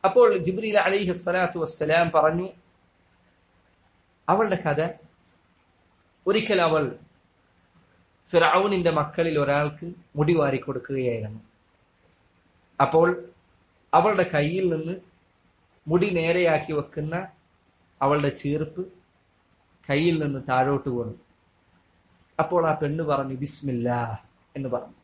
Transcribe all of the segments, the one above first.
അപ്പോൾ ജിബ്രീൽ അലിഹി സ്വലാത്തു വസ്സലാം പറഞ്ഞു അവളുടെ കഥ ഒരിക്കൽ അവൾ ഫിറൌനിന്റെ മക്കളിൽ ഒരാൾക്ക് മുടി വാരി കൊടുക്കുകയായിരുന്നു അപ്പോൾ അവളുടെ കയ്യിൽ നിന്ന് മുടി നേരെയാക്കി വെക്കുന്ന അവളുടെ ചീർപ്പ് കയ്യിൽ നിന്ന് താഴോട്ട് വീണു അപ്പോൾ ആ പെണ്ണ് പറഞ്ഞു ബിസ്മില്ല എന്ന് പറഞ്ഞു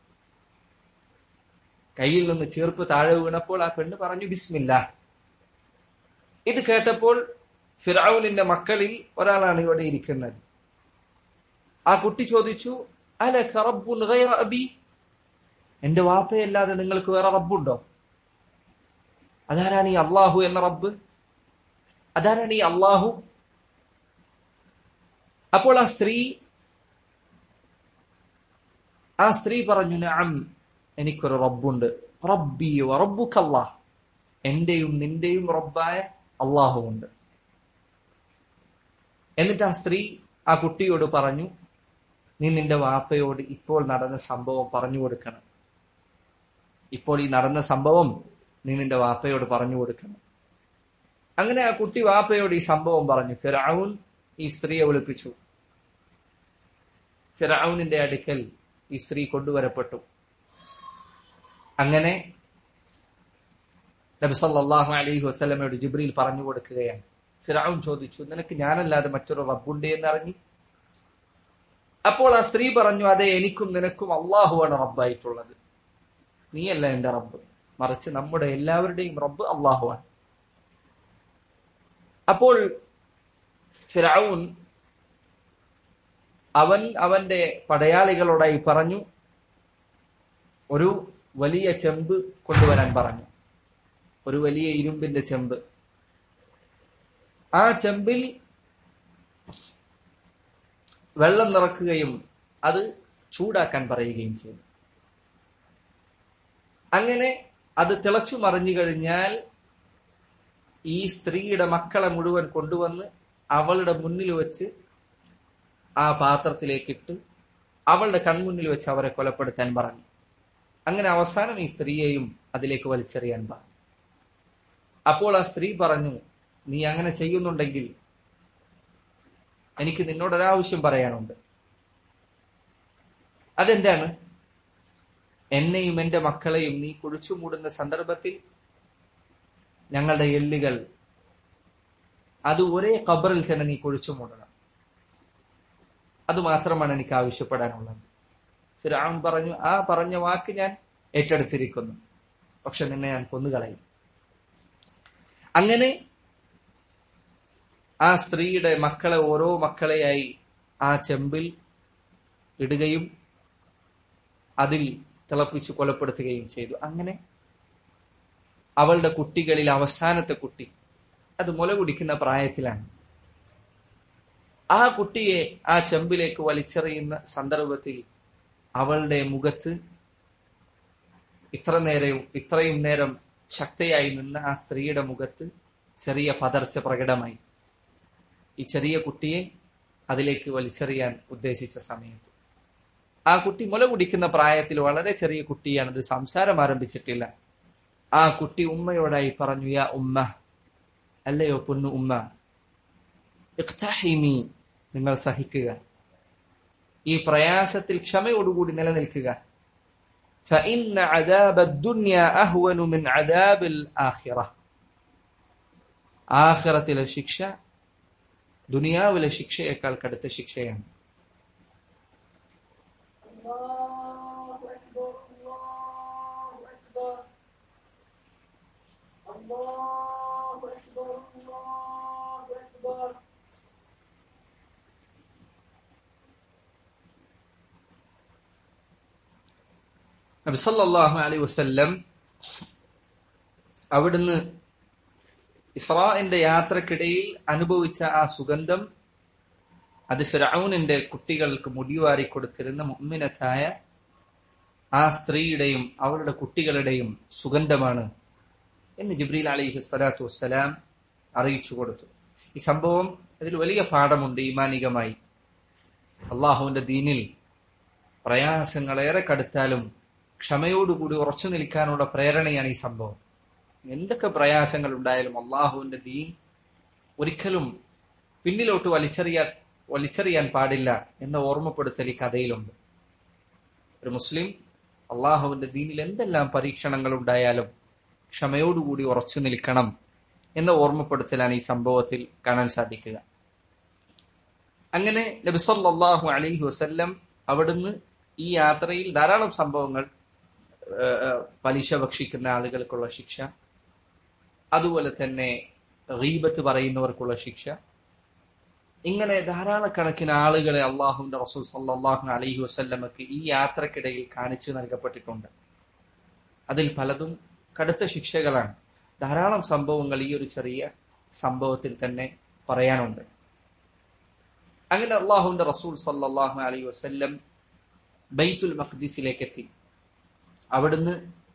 കയ്യിൽ നിന്ന് ചീർപ്പ് താഴെ വീണപ്പോൾ ആ പെണ്ണ് പറഞ്ഞു ബിസ്മില്ല ഇത് കേട്ടപ്പോൾ ഫിറൌനിന്റെ മക്കളിൽ ഒരാളാണ് ഇവിടെ ഇരിക്കുന്നത് ആ കുട്ടി ചോദിച്ചു അല റബ്ബുൻ ഗൈറ അബി എന്റെ വാപ്പയല്ലാതെ നിങ്ങൾക്ക് വേറെ റബ്ബുണ്ടോ അതാരാണ് ഈ അള്ളാഹു എന്ന റബ്ബ് അതാരാണ് ഈ അള്ളാഹു അപ്പോൾ ആ സ്ത്രീ ആ സ്ത്രീ പറഞ്ഞു നഅം എനിക്കൊരു റബ്ബുണ്ട് റബ്ബി റബ്ബുക്കല്ലാഹ് എന്റെയും നിന്റെയും റബ്ബായ അള്ളാഹുവുണ്ട് എന്നിട്ട് ആ സ്ത്രീ ആ കുട്ടിയോട് പറഞ്ഞു നീ നിന്റെ വാപ്പയോട് ഇപ്പോൾ നടന്ന സംഭവം പറഞ്ഞു കൊടുക്കണം ഇപ്പോൾ ഈ നടന്ന സംഭവം നീ നിന്റെ വാപ്പയോട് പറഞ്ഞു കൊടുക്കണം അങ്ങനെ ആ കുട്ടി വാപ്പയോട് ഈ സംഭവം പറഞ്ഞു ഫിറൌൻ ഈ സ്ത്രീയെ വിളിപ്പിച്ചു ഫിറൌനിന്റെ അടുക്കൽ ഈ സ്ത്രീ കൊണ്ടുവരപ്പെട്ടു അങ്ങനെ നബി സല്ലല്ലാഹു അലൈഹി വസല്ലമയോട് ജിബ്രീൽ പറഞ്ഞു കൊടുക്കുകയാണ് ഫിറൌൻ ചോദിച്ചു നിനക്ക് ഞാനല്ലാതെ മറ്റൊരു റബ്ബുണ്ട് എന്ന് അറിഞ്ഞു അപ്പോൾ ആ സ്ത്രീ പറഞ്ഞു അതെ എനിക്കും നിനക്കും അള്ളാഹുവാണ് റബ്ബായിട്ടുള്ളത് നീയല്ല എന്റെ റബ്ബ് മറിച്ച് നമ്മുടെ എല്ലാവരുടെയും റബ്ബ് അള്ളാഹുവാണ് അപ്പോൾ ഫിറൌൻ അവൻ അവന്റെ പടയാളികളോടായി പറഞ്ഞു ഒരു വലിയ ചെമ്പ് കൊണ്ടുവരാൻ പറഞ്ഞു ഒരു വലിയ ഇരുമ്പിന്റെ ചെമ്പ് ആ ചെമ്പിൽ വെള്ളം നിറക്കുകയും അത് ചൂടാക്കാൻ പറയുകയും ചെയ്തു അങ്ങനെ അത് തിളച്ചു മറിഞ്ഞു കഴിഞ്ഞാൽ ഈ സ്ത്രീയുടെ മക്കളെ മുഴുവൻ കൊണ്ടുവന്ന് അവളുടെ മുന്നിൽ വെച്ച് ആ പാത്രത്തിലേക്കിട്ട് അവളുടെ കൺമുന്നിൽ വെച്ച് അവരെ കൊലപ്പെടുത്താൻ പറഞ്ഞു അങ്ങനെ അവസാനം ഈ സ്ത്രീയെയും അതിലേക്ക് വലിച്ചെറിയാൻ പറഞ്ഞു അപ്പോൾ ആ സ്ത്രീ പറഞ്ഞു നീ അങ്ങനെ ചെയ്യുന്നുണ്ടെങ്കിൽ എനിക്ക് നിന്നോടൊരാവശ്യം പറയാനുണ്ട് അതെന്താണ് എന്നെയും എന്റെ മക്കളെയും നീ കുഴിച്ചു മൂടുന്ന സന്ദർഭത്തിൽ ഞങ്ങളുടെ എല്ലുകൾ അത് ഒരേ കബറിൽ തന്നെ നീ കുഴിച്ചു മൂടണം അത് മാത്രമാണ് എനിക്ക് ആവശ്യപ്പെടാനുള്ളത് ഫിറാൻ പറഞ്ഞു ആ പറഞ്ഞ വാക്ക് ഞാൻ ഏറ്റെടുത്തിരിക്കുന്നു പക്ഷെ നിന്നെ ഞാൻ കൊന്നുകളയും അങ്ങനെ ആ സ്ത്രീയുടെ മക്കളെ ഓരോ മക്കളെയായി ആ ചെമ്പിൽ ഇടുകയും അതിൽ തിളപ്പിച്ച് കൊലപ്പെടുത്തുകയും ചെയ്തു അങ്ങനെ അവളുടെ കുട്ടികളിൽ അവസാനത്തെ കുട്ടി അത് മുല കുടിക്കുന്ന പ്രായത്തിലാണ് ആ കുട്ടിയെ ആ ചെമ്പിലേക്ക് വലിച്ചെറിയുന്ന സന്ദർഭത്തിൽ അവളുടെ മുഖത്ത് ഇത്ര നേരവും ഇത്രയും നേരം ശക്തിയായി നിന്ന ആ സ്ത്രീയുടെ മുഖത്ത് ചെറിയ പതർച്ച പ്രകടമായി ഈ ചെറിയ കുട്ടിയെ അതിലേക്ക് വലിച്ചെറിയാൻ ഉദ്ദേശിച്ച സമയത്ത് ആ കുട്ടി മുല കുടിക്കുന്ന പ്രായത്തിൽ വളരെ ചെറിയ കുട്ടിയാണ് ഇത് സംസാരം ആരംഭിച്ചിട്ടില്ല ആ കുട്ടി ഉമ്മയോടായി പറഞ്ഞു യാ ഉമ്മ അല്ലയോ പൊന്നു ഉമ്മ ഇഖ്തഹിമി നിങ്ങൾ സഹിക്കുക ഈ പ്രയാസത്തിൽ ക്ഷമയോടുകൂടി നിലനിൽക്കുക فإن عذاب الدنيا أهون من عذاب الآخرة ആഖിറത്തിലെ ശിക്ഷ ദുനിയാവിലെ ശിക്ഷയേക്കാൾ കടുത്ത ശിക്ഷയാണ് الله أكبر الله أكبر الله أكبر الله أكبر നബി സല്ലല്ലാഹു അലൈഹി വസല്ലം അവിടുന്ന് ഇസ്രാഇന്റെ യാത്രക്കിടയിൽ അനുഭവിച്ച ആ സുഗന്ധം അത് ഫിറൌനിന്റെ കുട്ടികൾക്ക് മുടിവാരി കൊടുത്തിരുന്ന മുഅ്മിനത്തായ ആ സ്ത്രീയുടെയും അവരുടെ കുട്ടികളുടെയും സുഗന്ധമാണ് എന്ന് ജിബ്രീൽ അലിഹി സ്വലാത്തു വസ്സലാം അറിയിച്ചു കൊടുത്തു ഈ സംഭവം അതിൽ വലിയ പാഠമുണ്ട് ഈമാനികമായി അള്ളാഹുവിന്റെ ദീനിൽ പ്രയാസങ്ങൾ ഏറെ കടുത്താലും ക്ഷമയോടുകൂടി ഉറച്ചു നിൽക്കാനുള്ള പ്രേരണയാണ് ഈ സംഭവം എന്തൊക്കെ പ്രയാസങ്ങൾ ഉണ്ടായാലും അള്ളാഹുവിന്റെ ദീൻ ഒരിക്കലും പിന്നിലോട്ട് വലിച്ചെറിയാൻ വലിച്ചെറിയാൻ പാടില്ല എന്ന ഓർമ്മപ്പെടുത്തൽ ഈ കഥയിലുണ്ട് ഒരു മുസ്ലിം അള്ളാഹുവിന്റെ ദീനിൽ എന്തെല്ലാം പരീക്ഷണങ്ങൾ ഉണ്ടായാലും ക്ഷമയോടുകൂടി ഉറച്ചു നിൽക്കണം എന്ന ഓർമ്മപ്പെടുത്തലാണ് ഈ സംഭവത്തിൽ കാണാൻ സാധിക്കുക അങ്ങനെ നബിസല്ലാഹു അലൈഹി വസല്ലം അവിടുന്ന് ഈ യാത്രയിൽ ധാരാളം സംഭവങ്ങൾ ഏഹ്, പലിശ ഭക്ഷിക്കുന്ന ആളുകൾക്കുള്ള ശിക്ഷ അതുപോലെ തന്നെ റീബത്ത് പറയുന്നവർക്കുള്ള ശിക്ഷ ഇങ്ങനെ ധാരാളക്കണക്കിന് ആളുകളെ അള്ളാഹുവിന്റെ റസൂൽ സല്ലാഹു അലൈഹി വസല്ലമക്ക് ഈ യാത്രക്കിടയിൽ കാണിച്ചു നൽകപ്പെട്ടിട്ടുണ്ട് അതിൽ പലതും കടുത്ത ശിക്ഷകളാണ് ധാരാളം സംഭവങ്ങൾ ഈ ഒരു ചെറിയ സംഭവത്തിൽ തന്നെ പറയാനുണ്ട് അങ്ങനെ അള്ളാഹുവിന്റെ റസൂൽ സല്ലാഹു അലൈഹി വസല്ലം ബൈത്തുൽ മഖ്ദിസിലേക്ക് എത്തി അവിടുന്ന്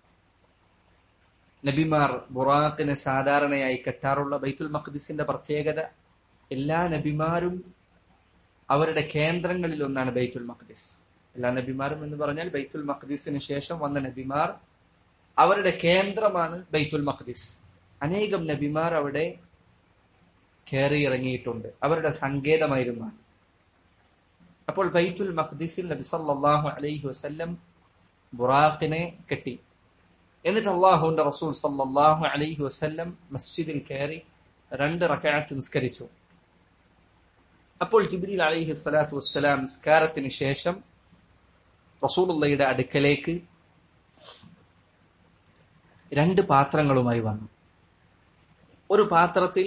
നബിമാർ ബുറാഖിന് സാധാരണയായി കെട്ടാറുള്ള ബൈത്തുൽ മഖ്ദിസിന്റെ പ്രത്യേകത എല്ലാ നബിമാരും അവരുടെ കേന്ദ്രങ്ങളിൽ ഒന്നാണ് ബൈത്തുൽ മഖ്ദിസ് എല്ലാ നബിമാരും എന്ന് പറഞ്ഞാൽ ബൈത്തുൽ മഖ്ദിസിന് ശേഷം വന്ന നബിമാർ അവരുടെ കേന്ദ്രമാണ് ബൈത്തുൽ മഖ്ദിസ് അനേകം നബിമാർ അവിടെ കയറി ഇറങ്ങിയിട്ടുണ്ട് അവരുടെ സങ്കേതമായിരുന്നു അത്. അപ്പോൾ ബൈത്തുൽ മഖ്ദിസിൽ നബി സല്ലല്ലാഹു അലൈഹി വസല്ലം ബുറാഖിനെ കെട്ടി എന്നിട്ട് അള്ളാഹുവിന്റെ റസൂൽ സല്ലല്ലാഹു അലൈഹി വസല്ലം മസ്ജിദിൽ കയറി രണ്ട് റക്അത്ത് നിസ്കരിച്ചു അപ്പോൾ ജിബ്രീൽ അലൈഹി സ്വലാത്തു വസ്സലാം നിസ്കാരത്തിന് ശേഷം റസൂലുള്ളയുടെ അടുക്കലേക്ക് രണ്ട് പാത്രങ്ങളുമായി വന്നു ഒരു പാത്രത്തിൽ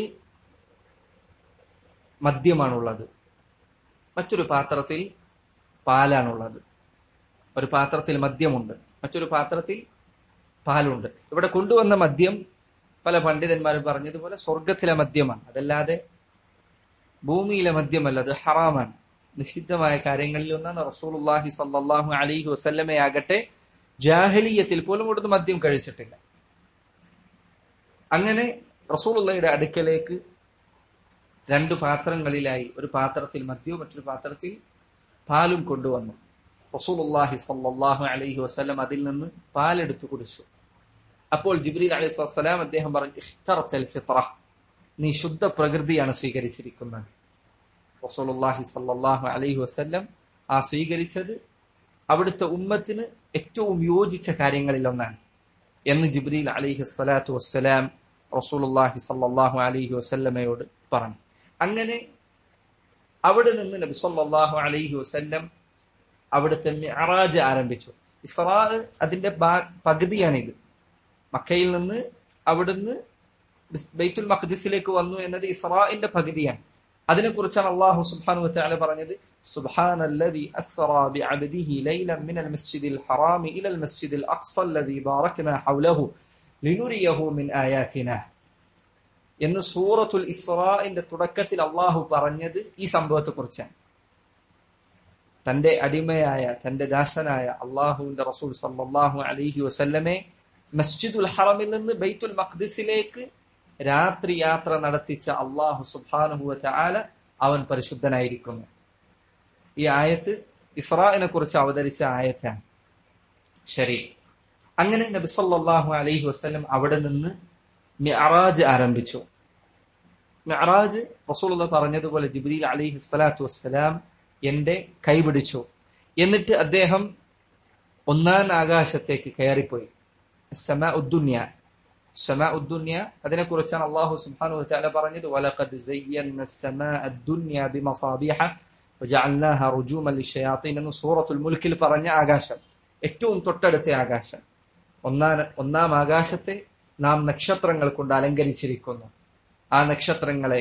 മദ്യമാണുള്ളത് മറ്റൊരു പാത്രത്തിൽ പാലാണുള്ളത് ഒരു പാത്രത്തിൽ മദ്യമുണ്ട് മറ്റൊരു പാത്രത്തിൽ പാലുണ്ട് ഇവിടെ കൊണ്ടുവന്ന മദ്യം പല പണ്ഡിതന്മാരും പറഞ്ഞതുപോലെ സ്വർഗത്തിലെ മദ്യമാണ് അതല്ലാതെ ഭൂമിയിലെ മദ്യമല്ല അത് ഹറാമാണ് നിഷിദ്ധമായ കാര്യങ്ങളിൽ ഒന്നാണ് റസൂലുള്ളാഹി സല്ലല്ലാഹു അലൈഹി വസല്ലമയാകട്ടെ ജാഹലിയത്തിൽ പോലും ഇവിടുന്ന് മദ്യം കഴിച്ചിട്ടില്ല അങ്ങനെ റസൂലുള്ളയുടെ അടുക്കലേക്ക് രണ്ടു പാത്രങ്ങളിലായി ഒരു പാത്രത്തിൽ മദ്യവും മറ്റൊരു പാത്രത്തിൽ പാലും കൊണ്ടുവന്നു റസൂലുള്ളാഹി സല്ലല്ലാഹു അലൈഹി വസല്ലം അതിൽ നിന്ന് പാലെടുത്തു കുടിച്ചു അപ്പോൾ ജിബ്രീൽ അലൈഹി സ്വലാം അദ്ദേഹം പറഞ്ഞു ഇഖ്തറത്തൽ ഫിത്ര നീ ശുദ്ധ പ്രകൃതിയാണ് സ്വീകരിച്ചിരിക്കുന്നത് റസൂലുള്ളാഹി സല്ലല്ലാഹു അലൈഹി വസല്ലം ആ സ്വീകരിച്ചത് അവിടുത്തെ ഉമ്മത്തിന് ഏറ്റവും യോജിച്ച കാര്യങ്ങളിൽ ഒന്നാണ് എന്ന് ജിബ്രീൽ അലൈഹി സ്വലാത്തു വസ്സലാം റസൂലുള്ളാഹി സല്ലല്ലാഹു അലൈഹി വസല്ലമയോട് പറഞ്ഞു അങ്ങനെ അവിടെ നിന്ന് നബി സല്ലല്ലാഹു അലൈഹി വസല്ലം അവിടുത്തെ മിഅറാജ് ആരംഭിച്ചു ഇസ്രാ അതിന്റെ ഭാ- പകുതിയാണിത് മക്കയിൽ നിന്ന് അവിടുന്ന് ബിസ്- ബൈത്തുൽ മഖ്ദിസിലേക്ക് വന്നു എന്നത് ഇസ്രാഇന്റെ പകുതിയാണ് അതിനെക്കുറിച്ചാണ് അള്ളാഹു സുബ്ഹാനഹു വതആല പറഞ്ഞത് സുബ്ഹാനല്ലദി അസ്റാ ബിഅബ്ദിഹി ലൈലൻ മിനൽ മസ്ജിദിൽ ഹറാമി ഇലൽ മസ്ജിദിൽ അഖ്സ അല്ലദി ബാറക്നാ ഹൗലഹു ലിനുരിയഹു മിൻ ആയാതിനാ എന്ന് സൂറത്തുൽ ഇസ്രാഇന്റെ തുടക്കത്തിൽ അള്ളാഹു പറഞ്ഞത് ഈ സംഭവത്തെക്കുറിച്ചാണ് തന്റെ അടിമയായ തന്റെ ദാസനായ അള്ളാഹുവിന്റെ റസൂൽ സല്ലല്ലാഹു അലൈഹി വസല്ലമെ മസ്ജിദുൽ ഹറമിൽ നിന്ന് ബൈത്തുൽ മഖ്ദിസിലേക്ക് രാത്രി യാത്ര നടത്തിച്ച അള്ളാഹു സുബ്ഹാനഹു വതആല അവൻ പരിശുദ്ധനായിരിക്കുന്നു ഈ ആയത്ത് ഇസ്രാഇനെ കുറിച്ച് അവതരിച്ച ആയത്താണ് ശരി അങ്ങനെ നബി സല്ലല്ലാഹു അലൈഹി വസല്ലം അവിടെ നിന്ന് മിഅറാജ് ആരംഭിച്ചു മിഅറാജ് റസൂലുള്ള പറഞ്ഞതുപോലെ ജിബ്രീൽ അലൈഹി സ്വലാത്തു വസ്സലാം എന്റെ കൈപിടിച്ചു എന്നിട്ട് അദ്ദേഹം ഒന്നാം ആകാശത്തേക്ക് കയറിപ്പോയി സമ ഉദ്ദുന്യ സമ ഉദ്ദുന്യ അതിനെക്കുറിച്ചാണ് അള്ളാഹു സുബ്ഹാനഹു വതആല പറഞ്ഞത് വലഖദ് സയ്യന്ന السماء الدنيا بمصابيح وجعلناها رجوما للشياطين എന്ന് സൂറത്തുൽ മുൽക്കിൽ പറഞ്ഞ ആകാശം ഏറ്റവും തൊട്ടടുത്ത ആകാശം ഒന്നാം ഒന്നാം ആകാശത്തെ നാം നക്ഷത്രങ്ങൾ കൊണ്ട് അലങ്കരിച്ചിരിക്കുന്നു ആ നക്ഷത്രങ്ങളെ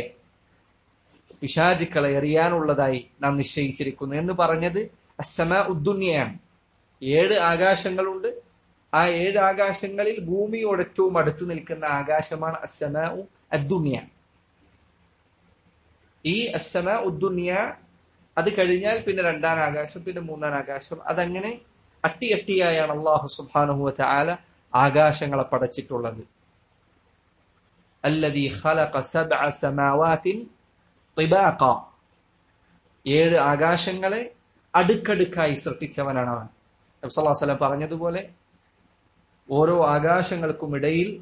പിശാചുക്കളെ എറിയാനുള്ളതായി നാം നിശ്ചയിച്ചിരിക്കുന്നു എന്ന് പറഞ്ഞത് അസമ ഉദ്ദുന്യയാണ് ഏഴ് ആകാശങ്ങളുണ്ട് ആ ഏഴ് ആകാശങ്ങളിൽ ഭൂമിയോട് ഏറ്റവും അടുത്ത് നിൽക്കുന്ന ആകാശമാണ് അസമ അദ്ദുന്യ ഈ അസമ ഉദ്ദുന്യ അത് കഴിഞ്ഞാൽ പിന്നെ രണ്ടാം ആകാശം പിന്നെ മൂന്നാം ആകാശം അതങ്ങനെ അട്ടി അട്ടിയായാണ് അള്ളാഹു സുബാനുഹുവ ആല ആകാശങ്ങളെ പടച്ചിട്ടുള്ളത് അല്ലദീ ഖലഖ സബ്അ സമാവാതിൻ തിബാഖ ഏഴ് ആകാശങ്ങളെ അടുക്കടുക്കായി സൃഷ്ടിച്ചവനാണ് അവൻ നബി സല്ലല്ലാഹു അലൈഹി വസല്ലം പറഞ്ഞതുപോലെ ഓരോ ആകാശങ്ങൾക്കും ഇടയിൽ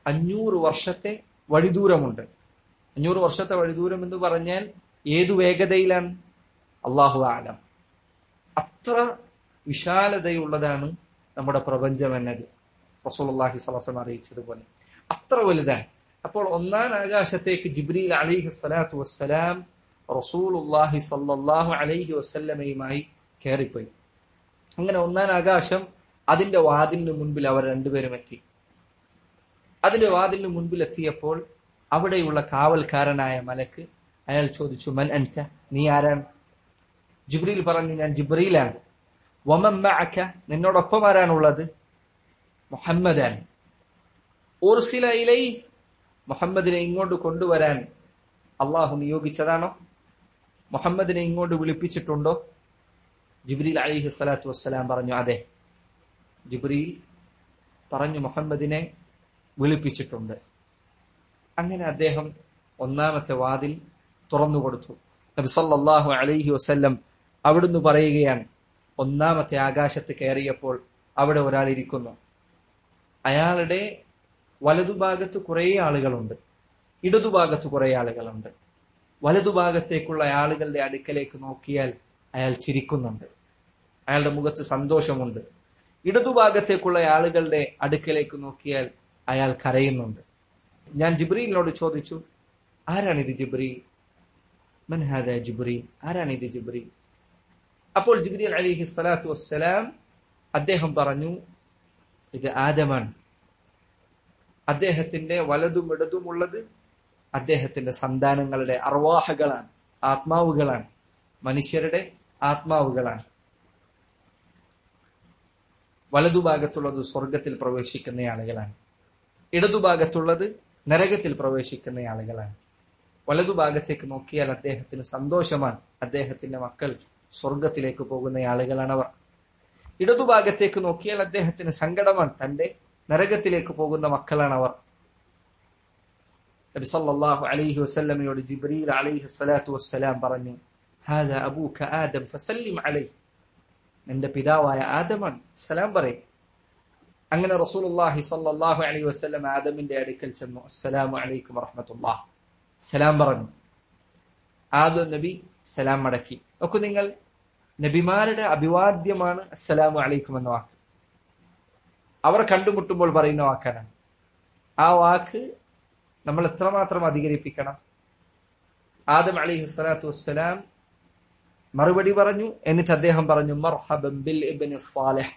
അഞ്ഞൂറ് വർഷത്തെ വഴിദൂരമുണ്ട് അഞ്ഞൂറ് വർഷത്തെ വഴിദൂരം എന്ന് പറഞ്ഞാൽ ഏതു വേഗതയിലാണ് അള്ളാഹു ആലം അത്ര വിശാലതയുള്ളതാണ് നമ്മുടെ പ്രപഞ്ചം എന്നത് റസൂലുള്ളാഹി സ്വലസം അറിയിച്ചതുപോലെ അത്ര വലുതാണ് അപ്പോൾ ഒന്നാം ആകാശത്തേക്ക് ജിബ്രീൽ അലിഹി സ്വലാത്തു വസ്സലാം റസൂലുള്ളാഹി സല്ലല്ലാഹു അലൈഹി വസല്ലമയുമായി കയറിപ്പോയി അങ്ങനെ ഒന്നാം ആകാശം അതിന്റെ വാതിലിന് മുൻപിൽ അവർ രണ്ടുപേരും എത്തി അതിന്റെ വാതിലിന് മുൻപിൽ എത്തിയപ്പോൾ അവിടെയുള്ള കാവൽക്കാരനായ മലക്ക് അയാൾ ചോദിച്ചു മൻ അൻത നീ ആരാണ് ജിബ്രീൽ പറഞ്ഞു ഞാൻ ജിബ്രീലാണ് വമൻ മഅക നിന്നോടൊപ്പം ആരാണുള്ളത് മുഹമ്മദാണ് ഉർസില ഇലൈ മുഹമ്മദിനെ ഇങ്ങോട്ട് കൊണ്ടുവരാൻ അള്ളാഹു നിയോഗിച്ചതാണോ മുഹമ്മദിനെ ഇങ്ങോട്ട് വിളിപ്പിച്ചിട്ടുണ്ടോ ജിബ്രീൽ അലിഹി സ്വലാത്തു വസ്സലാം പറഞ്ഞു അതെ ജിബ്രീൽ പറഞ്ഞു മുഹമ്മദിനെ വിളിപ്പിച്ചിട്ടുണ്ട് അങ്ങനെ അദ്ദേഹം ഒന്നാമത്തെ വാതിൽ തുറന്നു കൊടുത്തു നബി സല്ലല്ലാഹു അലൈഹി വസല്ലം അവിടുന്ന് പറയുകയാണ് ഒന്നാമത്തെ ആകാശത്ത് കയറിയപ്പോൾ അവിടെ ഒരാൾ ഇരിക്കുന്നു അയാളുടെ വലതുഭാഗത്ത് കുറേ ആളുകളുണ്ട് ഇടതുഭാഗത്ത് കുറേ ആളുകളുണ്ട് വലതുഭാഗത്തേക്കുള്ള ആളുകളുടെ അടുക്കലേക്ക് നോക്കിയാൽ അയാൾ ചിരിക്കുന്നുണ്ട് അയാളുടെ മുഖത്ത് സന്തോഷമുണ്ട് ഇടതുഭാഗത്തേക്കുള്ള ആളുകളുടെ അടുക്കലേക്ക് നോക്കിയാൽ അയാൾ കരയുന്നുണ്ട് ഞാൻ ജിബ്രീലിനോട് ചോദിച്ചു ആരാണിത് ജിബ്രീൽ മൻഹാദ ജിബ്രീൽ ആരാണിത് ജിബ്രീൽ അപ്പോൾ ജിബ്രീൽ അലിഹി സ്വലാത്തു വസ്സലാം അദ്ദേഹം പറഞ്ഞു ഇത് ആദമാണ് അദ്ദേഹത്തിന്റെ വലതും ഇടതുമുള്ളത് അദ്ദേഹത്തിന്റെ സന്താനങ്ങളുടെ അർവാഹകളാണ് ആത്മാവുകളാണ് മനുഷ്യരുടെ ആത്മാവുകളാണ് വലതുഭാഗത്തുള്ളത് സ്വർഗത്തിൽ പ്രവേശിക്കുന്ന ആളുകളാണ് ഇടതുഭാഗത്തുള്ളത് നരകത്തിൽ പ്രവേശിക്കുന്ന ആളുകളാണ് വലതുഭാഗത്തേക്ക് നോക്കിയാൽ അദ്ദേഹത്തിന് സന്തോഷമാണ് അദ്ദേഹത്തിന്റെ മക്കൾ സ്വർഗത്തിലേക്ക് പോകുന്ന ആളുകളാണ് അവർ ഇടതുഭാഗത്തേക്ക് നോക്കിയാൽ അദ്ദേഹത്തിന് സങ്കടമാണ് തന്റെ നരകത്തിലേക്ക് പോകുന്ന മക്കളാണ് അവർ നബി സല്ലല്ലാഹു അലൈഹി വസല്ലമയോട് ജിബ്രീൽ അലൈഹി സ്വലാത്തു വസ്സലാം പറഞ്ഞു ഹാദ അബൂക ആദം ഫസല്ലിം അലൈഹി നിന്റെ പിതാവായ ആദമാണ് സലാം പറയും അങ്ങനെ റസൂലുള്ളാഹി സല്ലല്ലാഹു അലൈഹി വസല്ലം ആദമിന്റെ അടുക്കൽ ചെന്നു അസ്സലാമു അലൈക്കും വറഹ്മത്തുള്ളാഹ് സലാം പറഞ്ഞു ആദം നബി സലാം മടക്കി നോക്കൂ നിങ്ങൾ നബിമാരുടെ അഭിവാദ്യമാണ് അസ്സലാമു അലൈക്കും എന്ന വാക്ക് അവർ കണ്ടുമുട്ടുമ്പോൾ പറയുന്ന വാക്കാണ് ആ വാക്ക് നമ്മൾ എത്രമാത്രം അധികരിപ്പിക്കണം ആദം അലിഹി സ്വലാത്തു വസ്സലാം മറുപടി പറഞ്ഞു എന്നിട്ട് അദ്ദേഹം പറഞ്ഞു മർഹബൻ ബിൽ ഇബ്നി സാലിഹ്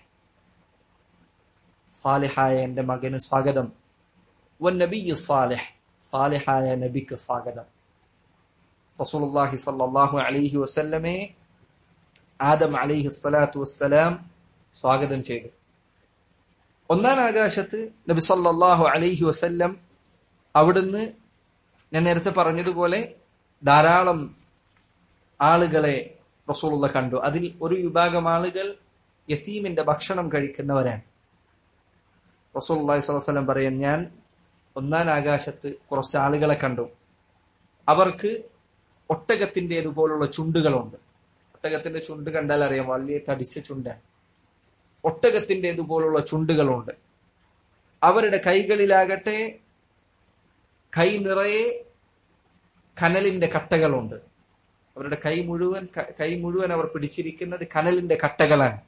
സാലിഹായ എന്റെ മകന് സ്വാഗതം വൻ നബി സാലിഹ് സാലിഹായ നബിക്ക് സ്വാഗതം റസൂലുള്ളാഹി സല്ലല്ലാഹു അലൈഹി വസല്ലമെ ആദം അലൈഹി സ്വലാത്തു വസ്സലാം സ്വാഗതം ചെയ്തു ഒന്നാം ആകാശത്ത് നബി സല്ലല്ലാഹു അലൈഹി വസല്ലം അവിടുന്ന് ഞാൻ നേരത്തെ പറഞ്ഞതുപോലെ ധാരാളം ആളുകളെ റസൂലുള്ള കണ്ടു അതിൽ ഒരു വിഭാഗം ആളുകൾ യത്തീമിന്റെ ഭക്ഷണം കഴിക്കുന്നവരാണ് റസൂൽ അള്ളാഹി സ്വലം പറയാൻ ഞാൻ ഒന്നാം ആകാശത്ത് കുറച്ച് ആളുകളെ കണ്ടു അവർക്ക് ഒട്ടകത്തിൻ്റെതുപോലുള്ള ചുണ്ടുകളുണ്ട് ഒട്ടകത്തിന്റെ ചുണ്ട് കണ്ടാൽ അറിയാം വലിയ തടിച്ച ചുണ്ടാണ് ഒട്ടകത്തിൻ്റെതുപോലുള്ള ചുണ്ടുകളുണ്ട് അവരുടെ കൈകളിലാകട്ടെ കൈ നിറയെ കനലിന്റെ കട്ടകളുണ്ട് അവരുടെ കൈ മുഴുവൻ കൈ മുഴുവൻ അവർ പിടിച്ചിരിക്കുന്നത് കനലിന്റെ കട്ടകളാണ്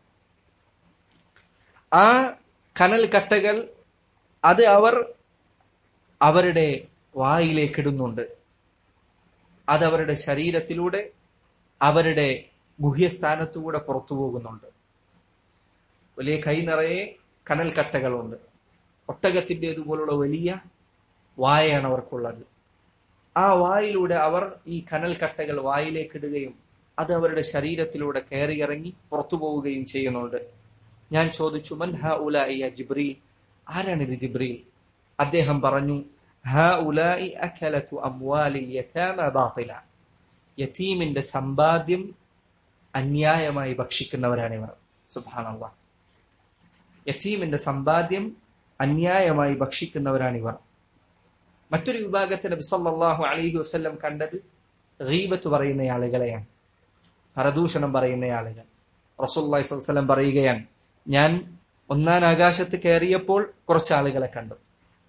ആ കനൽ കട്ടകൾ അത് അവർ അവരുടെ വായിലേക്ക് ഇടുന്നുണ്ട് അത് അവരുടെ ശരീരത്തിലൂടെ അവരുടെ ഗുഹ്യസ്ഥാനത്തുകൂടെ പുറത്തു പോകുന്നുണ്ട് വലിയ കൈ നിറയെ കനൽ കട്ടകളുണ്ട് ഒട്ടകത്തിൻ്റെതുപോലുള്ള വലിയ വായയാണ് അവർക്കുള്ളത് ആ വായിലൂടെ അവർ ഈ കനൽ കട്ടകൾ വായിലേക്ക് ഇടുകയും അത് അവരുടെ ശരീരത്തിലൂടെ കയറി ഇറങ്ങി പുറത്തു പോവുകയും ചെയ്യുന്നുണ്ട് ഞാൻ ചോദിച്ചു മൻ ഹ ഉലായിയ ജിബ്രീൽ ആരാണിത് ജിബ്രീൽ അദ്ദേഹം പറഞ്ഞു ഹ ഉലായി അഖലതു അംവാലി യതാമ ബാത്തില യതീമിന്റെ സമ്പാദ്യം അന്യായമായി ഭക്ഷിക്കുന്നവരാണ് ഇവർ സുബ്ഹാനല്ലാഹ് യതീമിന്റെ സമ്പാദ്യം അന്യായമായി ഭക്ഷിക്കുന്നവരാണ് ഇവർ മറ്റൊരു വിഭാഗത്തെ നബി സല്ലല്ലാഹു അലൈഹി വസല്ലം കണ്ടത് ഗീബത്ത് പറയുന്ന ആളുകളെയാണ് പരദൂഷണം പറയുന്ന ആളുകൾ റസൂലുള്ളാഹി സ്വല്ലല്ലാഹു അലൈഹി വസല്ലം പറയുകയാണ് ഞാൻ ഒന്നാം ആകാശത്ത് കയറിയപ്പോൾ കുറച്ച് ആളുകളെ കണ്ടു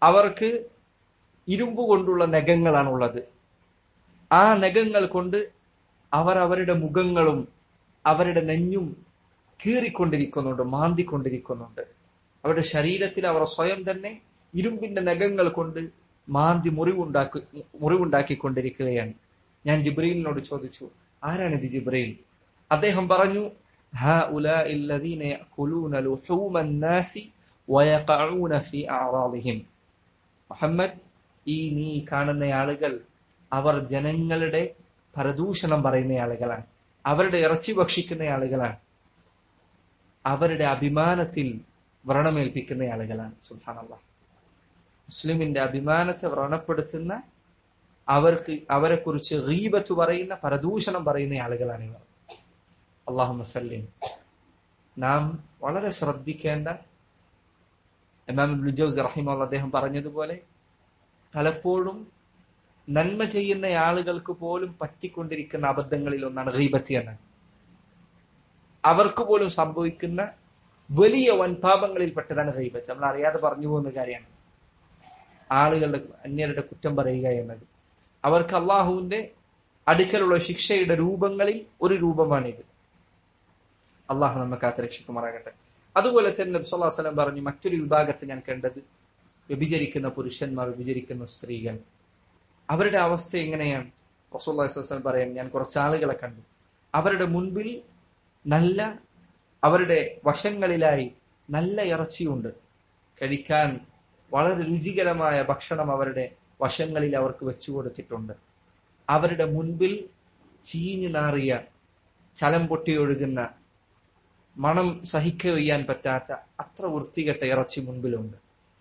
അവർക്ക് ഇരുമ്പ് കൊണ്ടുള്ള നഖങ്ങളാണുള്ളത് ആ നഖങ്ങൾ കൊണ്ട് അവർ അവരുടെ മുഖങ്ങളും അവരുടെ നെഞ്ഞും കീറിക്കൊണ്ടിരിക്കുന്നുണ്ട് മാന്തിക്കൊണ്ടിരിക്കുന്നുണ്ട് അവരുടെ ശരീരത്തിൽ അവർ സ്വയം തന്നെ ഇരുമ്പിന്റെ നഖങ്ങൾ കൊണ്ട് മാന്തി മുറിവുണ്ടാക്കി മുറിവുണ്ടാക്കിക്കൊണ്ടിരിക്കുകയാണ് ഞാൻ ജിബ്രീലിനോട് ചോദിച്ചു ആരാണിത് ജിബ്രീൽ അദ്ദേഹം പറഞ്ഞു هؤلاء الذين يأكلون لحوم الناس ويقعون في أعراضهم മുഹമ്മദ് ഈ നീ കാണുന്ന ആളുകൾ അവർ ജനങ്ങളുടെ പരദൂഷണം പറയുന്ന ആളുകളാണ് അവരുടെ ഇറച്ചി ഭക്ഷിക്കുന്ന ആളുകളാണ് അവരുടെ അഭിമാനത്തിൽ വ്രണമേൽപ്പിക്കുന്ന ആളുകളാണ് സുൽഹാനല്ല മുസ്ലിമിന്റെ അഭിമാനത്തെ വ്രണപ്പെടുത്തുന്ന അവർക്ക് അവരെ കുറിച്ച് റീബത്ത് പറയുന്ന പരദൂഷണം പറയുന്ന ആളുകളാണ് ഇവർ അള്ളാഹു മസല്ലിം നാം വളരെ ശ്രദ്ധിക്കേണ്ട ഇമാം ലുജൌസ് റഹിമുള്ള അദ്ദേഹം പറഞ്ഞതുപോലെ പലപ്പോഴും നന്മ ചെയ്യുന്ന ആളുകൾക്ക് പോലും പറ്റിക്കൊണ്ടിരിക്കുന്ന അബദ്ധങ്ങളിൽ ഒന്നാണ് റീബത്തി എന്ന് അവർക്ക് പോലും സംഭവിക്കുന്ന വലിയ വൻപാപങ്ങളിൽ പെട്ടതാണ് റീബത്ത് നമ്മൾ അറിയാതെ പറഞ്ഞു പോകുന്ന കാര്യമാണ് ആളുകളുടെ അന്യരുടെ കുറ്റം പറയുക എന്നത് അവർക്ക് അള്ളാഹുവിന്റെ അടുക്കലുള്ള ശിക്ഷയുടെ രൂപങ്ങളിൽ ഒരു രൂപമാണിത് അള്ളാഹു നമ്മെ കാത്തുരക്ഷിക്കുമാറാകട്ടെ അതുപോലെ തന്നെ നബി സല്ലല്ലാഹു അലൈഹി വസല്ലം പറഞ്ഞു മറ്റൊരു വിഭാഗത്തെ ഞാൻ കണ്ടത് വ്യഭിചരിക്കുന്ന പുരുഷന്മാർ വ്യഭിചരിക്കുന്ന സ്ത്രീകൾ അവരുടെ അവസ്ഥ എങ്ങനെയാണ് റസൂലുള്ളാഹി സ്വല്ലല്ലാഹു അലൈഹി വസല്ലം പറയാം ഞാൻ കുറച്ച് ആളുകളെ കണ്ടു അവരുടെ മുൻപിൽ നല്ല അവരുടെ വശങ്ങളിലായി നല്ല ഇറച്ചിയുണ്ട് കഴിക്കാൻ വളരെ രുചികരമായ ഭക്ഷണം അവരുടെ വശങ്ങളിൽ അവർക്ക് വെച്ചു കൊടുത്തിട്ടുണ്ട് അവരുടെ മുൻപിൽ ചീഞ്ഞു നാറിയ ചലം പൊട്ടിയൊഴുകുന്ന മണം സഹിക്കവയ്യാൻ പറ്റാത്ത അത്ര വൃത്തികെട്ട ഇറച്ചി മുൻപിലുണ്ട്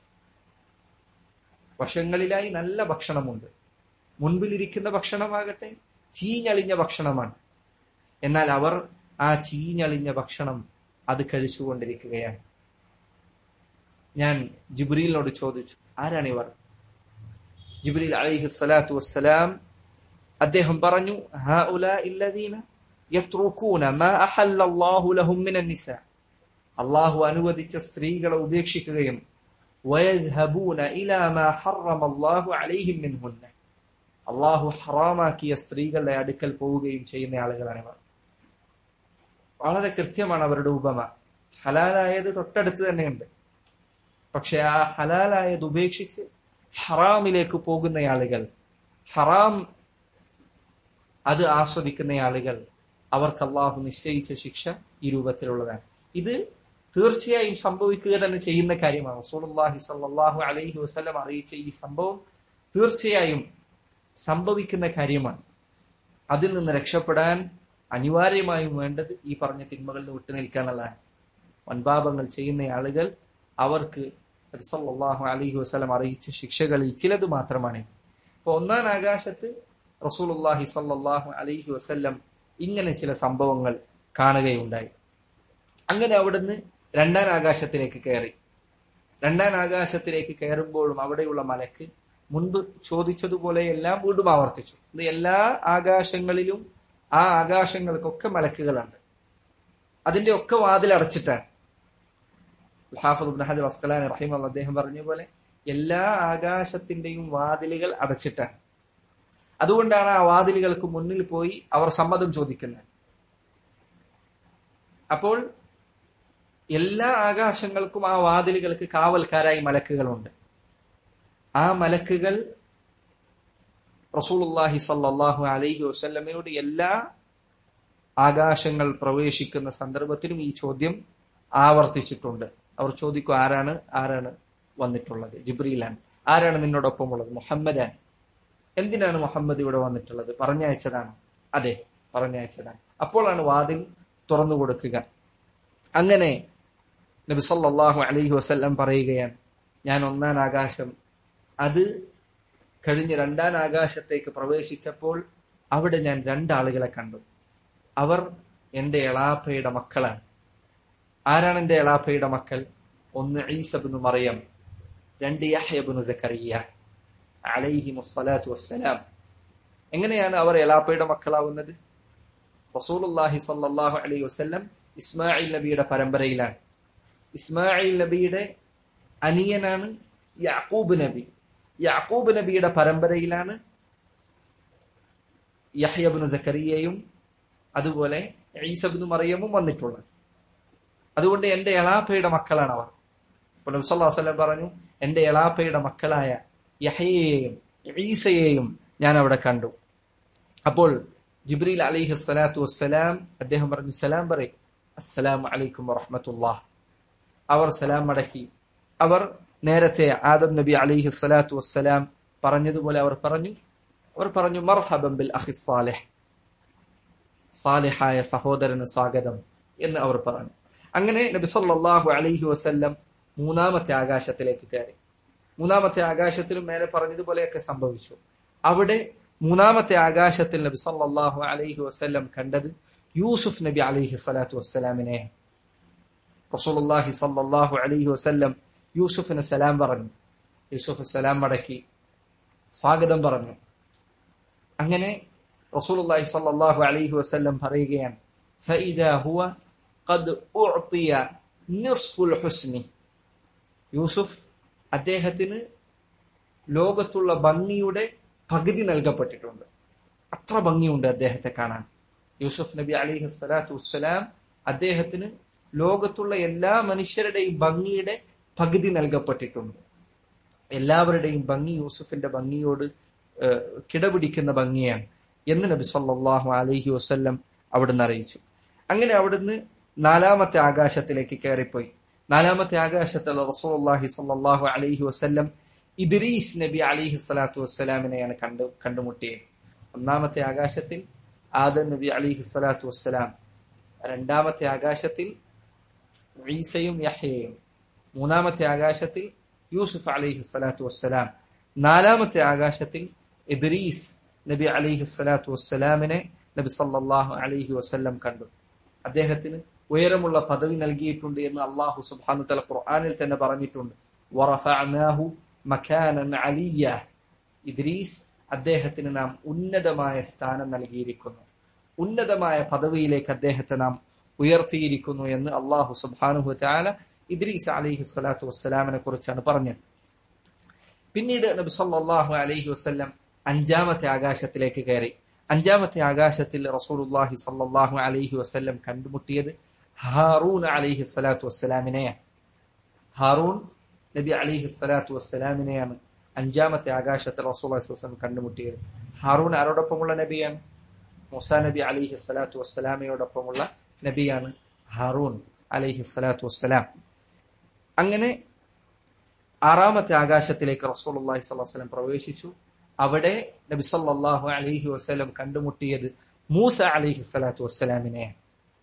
വശങ്ങളിലായി നല്ല ഭക്ഷണമുണ്ട് മുൻപിലിരിക്കുന്ന ഭക്ഷണമാകട്ടെ ചീഞ്ഞളിഞ്ഞ ഭക്ഷണമാണ് എന്നാൽ അവർ ആ ചീഞ്ഞളിഞ്ഞ ഭക്ഷണം അത് കഴിച്ചുകൊണ്ടിരിക്കുകയാണ് ഞാൻ ജിബ്രീലിനോട് ചോദിച്ചു ആരാണിവർ ജിബ്രീൽ അലൈഹി സ്വലാത്തു വസ്സലാം അദ്ദേഹം പറഞ്ഞു هؤلاء الذين يتركون ما أحل الله لهم من النساء അള്ളാഹു അനുവദിച്ച സ്ത്രീകളെ ഉപേക്ഷിക്കുകയും ويذهبون إلى ما حرم الله عليهم منهن അള്ളാഹു ഹറാമാക്കിയ സ്ത്രീകളുടെ അടുക്കൽ പോവുകയും ചെയ്യുന്ന ആളുകളാണ് ഇവർ വളരെ കൃത്യമാണ് അവരുടെ ഉപമ ഹലാലായത് തൊട്ടടുത്ത് തന്നെയുണ്ട് പക്ഷെ ആ ഹലാലായത് ഉപേക്ഷിച്ച് ഹറാമിലേക്ക് പോകുന്ന ആളുകൾ ഹറാം അത് ആസ്വദിക്കുന്ന ആളുകൾ അവർക്ക് അള്ളാഹു നിശ്ചയിച്ച ശിക്ഷ ഈ രൂപത്തിലുള്ളതാണ് ഇത് തീർച്ചയായും സംഭവിക്കുക തന്നെ ചെയ്യുന്ന കാര്യമാണ് റസൂലുള്ളാഹി സ്വല്ലല്ലാഹു അലൈഹി വസല്ലം അറിയിച്ച ഈ സംഭവം തീർച്ചയായും സംഭവിക്കുന്ന കാര്യമാണ് അതിൽ നിന്ന് രക്ഷപ്പെടാൻ അനിവാര്യമായും വേണ്ടത് ഈ പറഞ്ഞ തിന്മകളിൽ നിന്ന് വിട്ടു നിൽക്കാനുള്ളതാണ് വൻപാപങ്ങൾ ചെയ്യുന്ന ആളുകൾ അവർക്ക് നബി സല്ലല്ലാഹു അലൈഹി വസല്ലം അറിയിച്ച ശിക്ഷകളിൽ ചിലത് മാത്രമാണ് ഇപ്പൊ ഒന്നാം ആകാശത്ത് റസൂലുള്ളാഹി സല്ലല്ലാഹു അലൈഹി വസല്ലം ഇങ്ങനെ ചില സംഭവങ്ങൾ കാണുകയുണ്ടായി അങ്ങനെ അവിടുന്ന് രണ്ടാം ആകാശത്തിലേക്ക് കയറി രണ്ടാം ആകാശത്തിലേക്ക് കയറുമ്പോഴും അവിടെയുള്ള മലക്ക് മുൻപ് ചോദിച്ചതുപോലെ എല്ലാം വീണ്ടും ആവർത്തിച്ചു ഇത് എല്ലാ ആകാശങ്ങളിലും ആ ആകാശങ്ങൾക്കൊക്കെ മലക്കുകളുണ്ട് അതിന്റെ ഒക്കെ വാതിൽ അടച്ചിട്ടാണ് ഹാഫിദ് ഇബ്നു ഹജർ അസ്കലാനി റഹിമഹുല്ലാഹ് അദ്ദേഹം പറഞ്ഞ പോലെ എല്ലാ ആകാശത്തിന്റെയും വാതിലുകൾ അടച്ചിട്ടാണ് അതുകൊണ്ടാണ് ആ വാതിലുകൾക്ക് മുന്നിൽ പോയി അവർ സമ്മതം ചോദിക്കുന്നത് അപ്പോൾ എല്ലാ ആകാശങ്ങൾക്കും ആ വാതിലുകൾക്ക് കാവൽക്കാരായി മലക്കുകളുണ്ട് ആ മലക്കുകൾ റസൂലുള്ളാഹി സല്ലല്ലാഹു അലൈഹി വസല്ലമയോട് എല്ലാ ആകാശങ്ങൾ പ്രവേശിക്കുന്ന സന്ദർഭത്തിലും ഈ ചോദ്യം ആവർത്തിച്ചിട്ടുണ്ട് അവർ ചോദിക്കും ആരാണ് ആരാണ് വന്നിട്ടുള്ളത് ജിബ്രീലാണ് ആരാണ് നിന്നോടൊപ്പം ഉള്ളത് മുഹമ്മദാൻ എന്തിനാണ് മുഹമ്മദ് ഇവിടെ വന്നിട്ടുള്ളത് പറഞ്ഞയച്ചതാണ് അതെ പറഞ്ഞയച്ചതാണ് അപ്പോഴാണ് വാതിൽ തുറന്നു കൊടുക്കുക അങ്ങനെ നബി സല്ലല്ലാഹു അലൈഹി വസല്ലം പറയുകയാണ് ഞാൻ ഒന്നാം ആകാശം അത് കഴിഞ്ഞ് രണ്ടാം ആകാശത്തേക്ക് പ്രവേശിച്ചപ്പോൾ അവിടെ ഞാൻ രണ്ടാളുകളെ കണ്ടു അവർ എന്റെ എളാപ്പയുടെ മക്കളാണ് ആരാണ് എന്റെ എളാപ്പയുടെ മക്കൾ ഒന്ന് ഈസബിന് മറിയം രണ്ട് യഹ്യബിന് സക്കറിയ അലൈഹി മുസ്സലാത്തു വസ്സലാം എങ്ങനെയാണ് അവർ എലാപ്പയുടെ മക്കളാവുന്നത് റസൂലുള്ളാഹി സ്വല്ലല്ലാഹു അലൈഹി വസല്ലം ഇസ്മായിൽ നബിയുടെ പരമ്പരയിലാണ് ഇസ്മായിൽ നബിയുടെ അനിയനാണ് യാക്കൂബ് നബി യാക്കൂബ് നബിയുടെ പരമ്പരയിലാണ് യഹ്യബിന് സക്കരിയയും അതുപോലെ ഈസബിന് മറിയമും വന്നിട്ടുള്ളത് അതുകൊണ്ട് എന്റെ എളാപ്പയുടെ മക്കളാണ് അവർ ഇപ്പോൾ നബി സല്ലല്ലാഹു അലൈഹി വസല്ലം പറഞ്ഞു എന്റെ എളാപ്പയുടെ മക്കളായ യഹയെയും ഈസയെയും ഞാൻ അവിടെ കണ്ടു അപ്പോൾ ജിബ്രീൽ അലൈഹി സ്വലാത്തു വസ്സലാം അദ്ദേഹം പറഞ്ഞു സലാം പറയും അസ്സലാം അലൈക്കും വറഹ്മത്തുള്ളാഹ് അവർ സലാം മടക്കി അവർ നേരത്തെ ആദം നബി അലൈഹി സ്വലാത്തു വസ്സലാം പറഞ്ഞതുപോലെ അവർ പറഞ്ഞു അവർ പറഞ്ഞു മർഹബൻ ബിൽ അഖി സാലിഹ് സാലിഹായ സഹോദരന് സ്വാഗതം എന്ന് അവർ പറഞ്ഞു അങ്ങനെ നബി സല്ലല്ലാഹു അലൈഹി വസല്ലം മൂന്നാമത്തെ ആകാശത്തിലേക്ക് കയറി മൂന്നാമത്തെ ആകാശത്തിലും മേലെ പറഞ്ഞതുപോലെയൊക്കെ സംഭവിച്ചു അവിടെ മൂന്നാമത്തെ ആകാശത്തിൽ നബി സല്ലല്ലാഹു അലൈഹി വസല്ലം കണ്ടത് യൂസുഫ് നബി അലൈഹി സ്വലാത്തു വസ്സലാമിനെ റസൂലുള്ളാഹി സല്ലല്ലാഹു അലൈഹി വസല്ലം യൂസുഫിന് സലാം പറഞ്ഞു യൂസുഫ് സലാം മടക്കി സ്വാഗതം പറഞ്ഞു അങ്ങനെ റസൂലുള്ളാഹി സല്ലല്ലാഹു അലൈഹി വസല്ലം പറയുകയാണ് فإذا هو قد أعطي نصف الحسن യൂസുഫ് അദ്ദേഹത്തിന് ലോകത്തുള്ള ഭംഗിയുടെ പകുതി നൽകപ്പെട്ടിട്ടുണ്ട് അത്ര ഭംഗിയുണ്ട് അദ്ദേഹത്തെ കാണാൻ യൂസുഫ് നബി അലിഹി സ്വലാത്തു വസ്സലാം അദ്ദേഹത്തിന് ലോകത്തുള്ള എല്ലാ മനുഷ്യരുടെയും ഭംഗിയുടെ പകുതി നൽകപ്പെട്ടിട്ടുണ്ട് എല്ലാവരുടെയും ഭംഗി യൂസുഫിന്റെ ഭംഗിയോട് ഏഹ്, കിടപിടിക്കുന്ന ഭംഗിയാണ് എന്ന് നബി സല്ലല്ലാഹു അലൈഹി വസല്ലം അവിടുന്ന് അറിയിച്ചു അങ്ങനെ അവിടുന്ന് നാലാമത്തെ ആകാശത്തിലേക്ക് കയറിപ്പോയി നാലാമത്തെ ആകാശത്തിൽ റസൂലുള്ളാഹി സല്ലല്ലാഹു അലൈഹി വസല്ലം ഇദ്രീസ് നബി അലൈഹി സ്വലാത്തു വസ്സലാമിനെയാണ് കണ്ടു കണ്ടുമുട്ടിയത് ഒന്നാമത്തെ ആകാശത്തിൽ ആദം നബി അലിഹി സ്വലാത്തു വസ്സലാം രണ്ടാമത്തെ ആകാശത്തിൽ ഈസയും യഹ്യയും മൂന്നാമത്തെ ആകാശത്തിൽ യൂസുഫ് അലിഹി സ്വലാത്തു വസ്സലാം നാലാമത്തെ ആകാശത്തിൽ ഇദ്രീസ് നബി അലിഹി സ്വലാത്തു വസ്സലാമിനെ നബി സല്ലല്ലാഹു അലൈഹി വസല്ലം കണ്ടു അദ്ദേഹത്തിന് ഉയരമുള്ള പദവി നൽകിയിട്ടുണ്ട് എന്ന് അള്ളാഹു സുബ്ഹാനഹു തആല ഖുർആനിൽ തന്നെ പറഞ്ഞിട്ടുണ്ട് വറഫഅനാഹു മകാനൻ അലിയ്യ ഇദ്രീസ് അദ്ദേഹത്തിന് നാം ഉന്നതമായ സ്ഥാനം നൽകിയിരിക്കുന്നു ഉന്നതമായ പദവിയിലേക്ക് അദ്ദേഹത്തെ നാം ഉയർത്തിയിരിക്കുന്നു എന്ന് അള്ളാഹു സുബ്ഹാനഹു തആല ഇദ്രീസ് അലൈഹി സ്വലാത്തു വസ്സലാമിനെ കുറിച്ചാണ് പറഞ്ഞത് പിന്നീട് നബി സല്ലല്ലാഹു അലൈഹി വസല്ലം അഞ്ചാമത്തെ ആകാശത്തിലേക്ക് കയറി അഞ്ചാമത്തെ ആകാശത്തിൽ റസൂലുള്ളാഹി സല്ലല്ലാഹു അലൈഹി വസല്ലം കണ്ടുമുട്ടിയത് ഹാറൂൻ അലൈഹി സ്വലാത്തു വസ്സലാമിനെയാണ് ഹാറൂൻ നബി അലിഹി സ്വലാത്തു വസ്സലാമിനെയാണ് അഞ്ചാമത്തെ ആകാശത്തിൽ റസൂലുള്ളാഹി സ്വല്ലല്ലാഹു അലൈഹി വസല്ലം കണ്ടുമുട്ടിയത് ഹാറൂൻ ആരോടൊപ്പമുള്ള നബിയാണ് മൂസാ നബി അലിഹി സ്വലാത്തു വസ്സലാമയോടൊപ്പമുള്ള നബിയാണ് ഹാറൂൻ അലിഹി സ്വലാത്തു വസ്സലാം അങ്ങനെ ആറാമത്തെ ആകാശത്തിലേക്ക് റസൂലുള്ളാഹി സ്വല്ലല്ലാഹു അലൈഹി വസല്ലം പ്രവേശിച്ചു അവിടെ നബി സല്ലല്ലാഹു അലൈഹി വസല്ലം കണ്ടുമുട്ടിയത് മൂസ അലൈഹി സ്വലാത്തു വസ്സലാമിനെയാണ്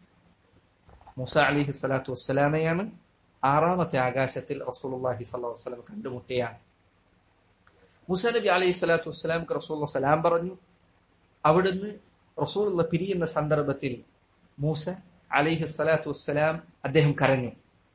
മൂസ അലിഹി സ്വലാത്തു വസ്സലാമയാണ് ആറാമത്തെ ആകാശത്തിൽ റസൂലുള്ളാഹി സ്വല്ലല്ലാഹു അലൈഹി വസല്ലം കണ്ടുമുട്ടിയാണ് മൂസ നബി അലൈഹി സ്വലാത്തു വസ്സലാംക്ക് റസൂലുള്ള സലാം പറഞ്ഞു അവിടുന്ന് റസൂലുള്ള പിരിയുന്ന സന്ദർഭത്തിൽ മൂസ അലൈഹി സ്വലാത്തു വസ്സലാം അദ്ദേഹം കരഞ്ഞു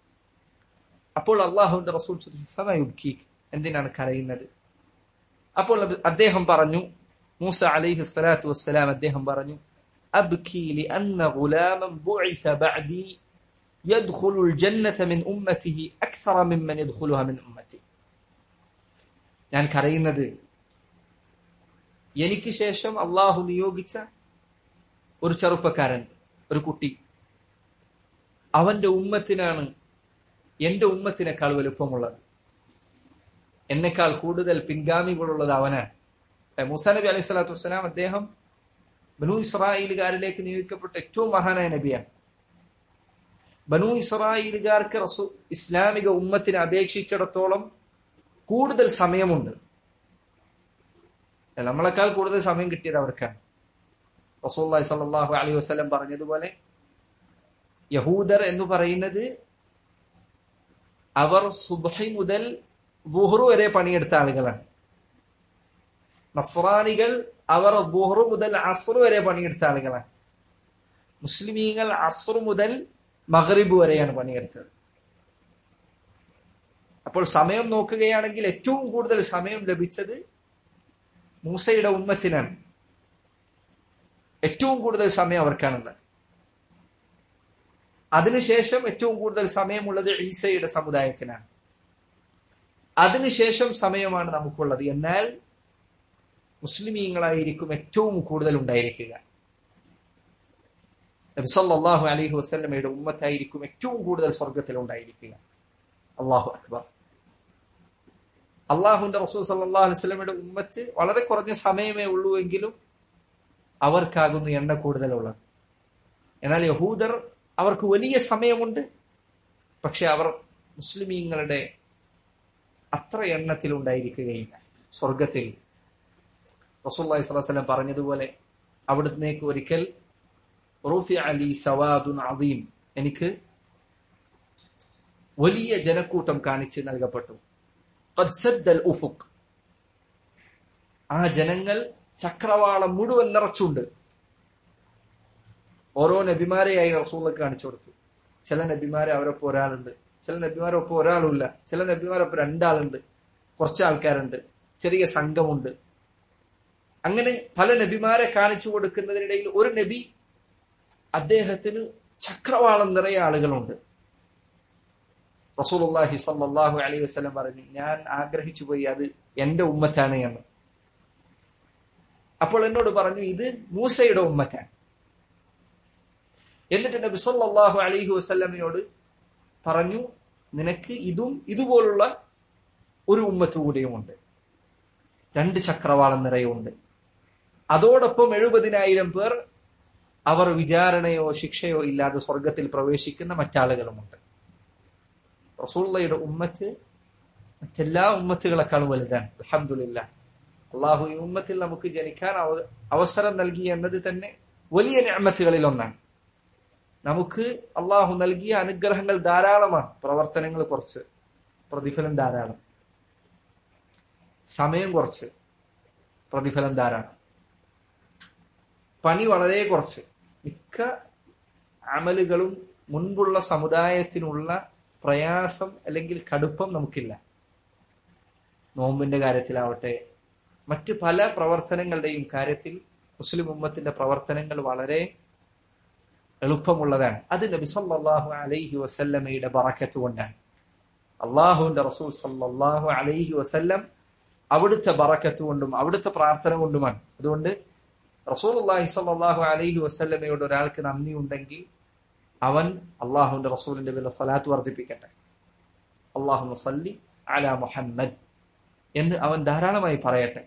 അപ്പോൾ അള്ളാഹുവിന്റെ റസൂൽ ചോദിച്ചു, "ഫമാ യുബ്കീക്?" എന്തിനാണ് കരയുന്നത് അപ്പോൾ നബി- അദ്ദേഹം പറഞ്ഞു മൂസ അലൈഹി സ്വലാത്തു വസ്സലാം അദ്ദേഹം പറഞ്ഞു أبكي لأن غلاما بعث بعدي يدخل الجنة من أمته أكثر ممن يدخلها من أمتي ഞാൻ കരയുന്നത് എനിക്ക് ശേഷം അള്ളാഹു നിയോഗിച്ച ഒരു ചെറുപ്പക്കാരൻ ഒരു കുട്ടി അവന്റെ ഉമ്മത്തിനാണ് എന്റെ ഉമ്മത്തിനേക്കാൾ വലുപ്പമുള്ളത് എന്നെക്കാൾ കൂടുതൽ പിൻഗാമികളുള്ളത് അവനാണ് ഏ, മൂസാ നബി അലൈഹി സ്വലാത്തു വസ്സലാം അദ്ദേഹം ബനു ഇസ്രായേലുകാരിലേക്ക് നിയോഗിക്കപ്പെട്ട ഏറ്റവും മഹാനായ നബിയാണ് ബനു ഇസ്രായേലുകാർക്ക് റസൂ ഇസ്ലാമിക ഉമ്മത്തിനെ അപേക്ഷിച്ചിടത്തോളം കൂടുതൽ സമയമുണ്ട് നമ്മളെക്കാൾ കൂടുതൽ സമയം കിട്ടിയത് അവർക്കാണ് റസൂല്ലായി സല്ലാഹു അലൈഹി വസ്ലം പറഞ്ഞതുപോലെ യഹൂദർ എന്ന് പറയുന്നത് അവർ സുബഹി മുതൽ വുഹ്റു വരെ പണിയെടുത്ത ആളുകളാണ് നസ്രാനികൾ അവർ വുഹ്റു മുതൽ അസ്റു വരെ പണിയെടുത്ത ആളുകളാണ് മുസ്ലിമീങ്ങൾ അസ്റു മുതൽ മഗ്രിബ് വരെയാണ് പണിയെടുത്തത് അപ്പോൾ സമയം നോക്കുകയാണെങ്കിൽ ഏറ്റവും കൂടുതൽ സമയം ലഭിച്ചത് മൂസയുടെ ഉമ്മത്തിനാണ് ഏറ്റവും കൂടുതൽ സമയം അവർക്കാണുള്ളത് അതിനുശേഷം ഏറ്റവും കൂടുതൽ സമയമുള്ളത് ഈസയുടെ സമുദായത്തിനാണ് അതിനുശേഷം സമയമാണ് നമുക്കുള്ളത് എന്നാൽ മുസ്ലിമീങ്ങളായിരിക്കും ഏറ്റവും കൂടുതൽ ഉണ്ടായിരിക്കുക നബിസല്ലാഹു അലൈഹി വസ്ലമയുടെ ഉമ്മത്തായിരിക്കും ഏറ്റവും കൂടുതൽ സ്വർഗത്തിൽ ഉണ്ടായിരിക്കുക അള്ളാഹു അക്ബർ അള്ളാഹുന്റെ റസൂൽ സല്ലാ അലൈവലമയുടെ ഉമ്മത്ത് വളരെ കുറഞ്ഞ സമയമേ ഉള്ളൂ എങ്കിലും അവർക്കാകുന്നു എണ്ണ കൂടുതലുള്ളത് എന്നാൽ യഹൂദർ അവർക്ക് വലിയ സമയമുണ്ട് പക്ഷെ അവർ മുസ്ലിമീങ്ങളുടെ അത്ര എണ്ണത്തിൽ ഉണ്ടായിരിക്കുകയില്ല സ്വർഗത്തിൽ റസൂല്ലായി സ്വലം പറഞ്ഞതുപോലെ അവിടുന്നേക്ക് ഒരിക്കൽ റൂഫി അലി സവാദുൻ അദീം എനിക്ക് വലിയ ജനക്കൂട്ടം കാണിച്ച് നൽകപ്പെട്ടു ഉഫുഖ് ആ ജനങ്ങൾ ചക്രവാളം മുഴുവൻ നിറച്ചുണ്ട് ഓരോ നബിമാരെയായി റസൂള്ളക്ക് കാണിച്ചു കൊടുത്തു ചില നബിമാരെ അവരൊപ്പം ഒരാളുണ്ട് ചില നബിമാരൊപ്പം ഒരാളുമില്ല ചില നബിമാരൊപ്പം രണ്ടാളുണ്ട് കുറച്ച് ആൾക്കാരുണ്ട് ചെറിയ സംഘമുണ്ട് അങ്ങനെ പല നബിമാരെ കാണിച്ചു കൊടുക്കുന്നതിനിടയിൽ ഒരു നബി അദ്ദേഹത്തിന് ചക്രവാളം നിറയെ ആളുകളുണ്ട് റസൂലുള്ളാഹി സല്ലല്ലാഹു അലൈഹി വസല്ലം പറഞ്ഞു ഞാൻ ആഗ്രഹിച്ചു പോയി അത് എന്റെ ഉമ്മത്താണ് എന്ന് അപ്പോൾ എന്നോട് പറഞ്ഞു ഇത് മൂസയുടെ ഉമ്മത്താണ് എന്നിട്ട് നബി സല്ലല്ലാഹു അലൈഹി വസല്ലമയോട് പറഞ്ഞു നിനക്ക് ഇതും ഇതുപോലുള്ള ഒരു ഉമ്മത്ത് കൂടിയുമുണ്ട് രണ്ട് ചക്രവാളം നിറയുണ്ട് അതോടൊപ്പം എഴുപതിനായിരം പേർ അവർ വിചാരണയോ ശിക്ഷയോ ഇല്ലാതെ സ്വർഗത്തിൽ പ്രവേശിക്കുന്ന മറ്റാളുകളുമുണ്ട് റസൂള്ളയുടെ ഉമ്മത്ത് മറ്റെല്ലാ ഉമ്മത്തുകളെക്കാളും വലുതാണ് അലഹമില്ല അള്ളാഹു ഈ ഉമ്മത്തിൽ നമുക്ക് ജനിക്കാൻ അവസരം നൽകി എന്നത് തന്നെ വലിയ ഞാമത്തുകളിൽ ഒന്നാണ് നമുക്ക് അള്ളാഹു നൽകിയ അനുഗ്രഹങ്ങൾ ധാരാളമാണ് പ്രവർത്തനങ്ങൾ കുറച്ച് പ്രതിഫലം ധാരാളം സമയം കുറച്ച് പ്രതിഫലം ധാരാളം പണി വളരെ കുറച്ച് മിക്ക അമലുകളും മുൻപുള്ള സമുദായത്തിനുള്ള പ്രയാസം അല്ലെങ്കിൽ കടുപ്പം നമുക്കില്ല നോമ്പിന്റെ കാര്യത്തിലാവട്ടെ മറ്റ് പല പ്രവർത്തനങ്ങളുടെയും കാര്യത്തിൽ മുസ്ലിം ഉമ്മത്തിന്റെ പ്രവർത്തനങ്ങൾ വളരെ എളുപ്പമുള്ളതാണ് അത് നബി സല്ലല്ലാഹു അലൈഹി വസല്ലമയുടെ ബറക്കത്ത് കൊണ്ടാണ് അള്ളാഹുവിന്റെ റസൂൽ സല്ലല്ലാഹു അലൈഹി വസല്ലം അവിടുത്തെ ബറക്കത്ത് കൊണ്ടും അവിടുത്തെ പ്രാർത്ഥന കൊണ്ടുമാണ് അതുകൊണ്ട് റസൂൽ അള്ളാഹി സല്ലല്ലാഹു അലൈഹി വസല്ലമയോട് ഒരാൾക്ക് നന്ദി ഉണ്ടെങ്കിൽ അവൻ അള്ളാഹുവിന്റെ റസൂലിന്റെ പേരിൽ സലാത്ത് വർദ്ധിപ്പിക്കട്ടെ അള്ളാഹു സല്ലി അല മുഹമ്മദ് എന്ന് അവൻ ധാരാളമായി പറയട്ടെ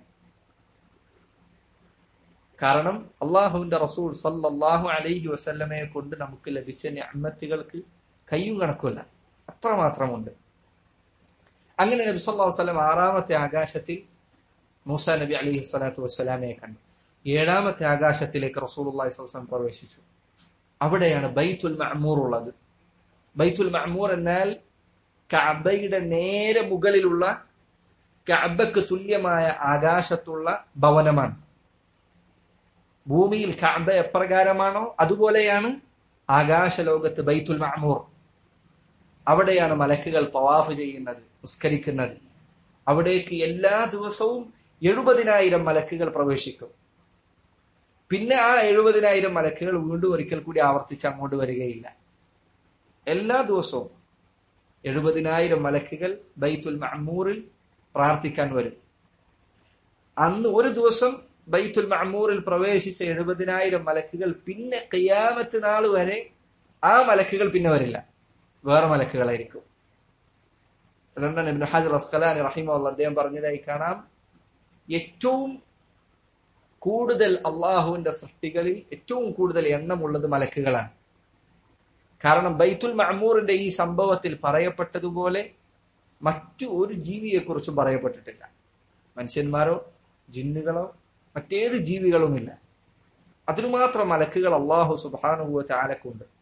കാരണം അള്ളാഹുവിന്റെ റസൂൽ സല്ലല്ലാഹു അലൈഹി വസല്ലമയെ കൊണ്ട് നമുക്ക് ലഭിച്ച ഞാമത്തുകൾക്ക് കയ്യും കണക്കുമില്ല അത്രമാത്രമുണ്ട് അങ്ങനെ നബി സല്ലല്ലാഹു വസല്ലം ആറാമത്തെ ആകാശത്തിൽ മൂസ നബി അലൈഹി സ്വലാത്തു വസ്സലാമയെ കണ്ടു ഏഴാമത്തെ ആകാശത്തിലേക്ക് റസൂൽ അള്ളാഹി സ്വലം പ്രവേശിച്ചു അവിടെയാണ് ബൈത്തുൽ മഅമൂർ ഉള്ളത് ബൈത്തുൽ മഅമൂർ എന്നാൽ കഅബയുടെ നേരെ മുകളിലുള്ള കഅബക്ക് തുല്യമായ ആകാശത്തുള്ള ഭവനമാണ് ഭൂമിയിൽ കഅബ എപ്രകാരമാണോ അതുപോലെയാണ് ആകാശ ലോകത്ത് ബൈത്തുൽ മഅമൂർ അവിടെയാണ് മലക്കുകൾ തവാഫ് ചെയ്യുന്നത് നിസ്കരിക്കുന്നത് അവിടേക്ക് എല്ലാ ദിവസവും എഴുപതിനായിരം മലക്കുകൾ പ്രവേശിക്കും പിന്നെ ആ എഴുപതിനായിരം മലക്കുകൾ വീണ്ടും ഒരിക്കൽ കൂടി ആവർത്തിച്ച് അങ്ങോട്ട് വരികയില്ല എല്ലാ ദിവസവും എഴുപതിനായിരം മലക്കുകൾ ബൈത്തുൽ മഅമൂറിൽ പ്രാർത്ഥിക്കാൻ വരും അന്ന് ഒരു ദിവസം ബൈത്തുൽ മഅമൂറിൽ പ്രവേശിച്ച എഴുപതിനായിരം മലക്കുകൾ പിന്നെ കയ്യാമത്ത് നാൾ വരെ ആ മലക്കുകൾ പിന്നെ വരില്ല വേറെ മലക്കുകളായിരിക്കും അതുകൊണ്ടാണ് ഇബ്നു ഹാജർ അസ്കലാനി റഹിമുള്ള അദ്ദേഹം പറഞ്ഞതായി കാണാം ഏറ്റവും കൂടുതൽ അള്ളാഹുവിന്റെ സൃഷ്ടികളിൽ ഏറ്റവും കൂടുതൽ എണ്ണമുള്ളത് മലക്കുകളാണ് കാരണം ബൈത്തുൽ മഅമൂറിന്റെ ഈ സംഭവത്തിൽ പറയപ്പെട്ടതുപോലെ മറ്റു ഒരു ജീവിയെക്കുറിച്ചും പറയപ്പെട്ടിട്ടില്ല മനുഷ്യന്മാരോ ജിന്നുകളോ മറ്റേത് ജീവികളുമില്ല അതിനുമാത്രം മലക്കുകൾ അള്ളാഹു സുബാനുഭവത്തെ ആലക്കുണ്ട്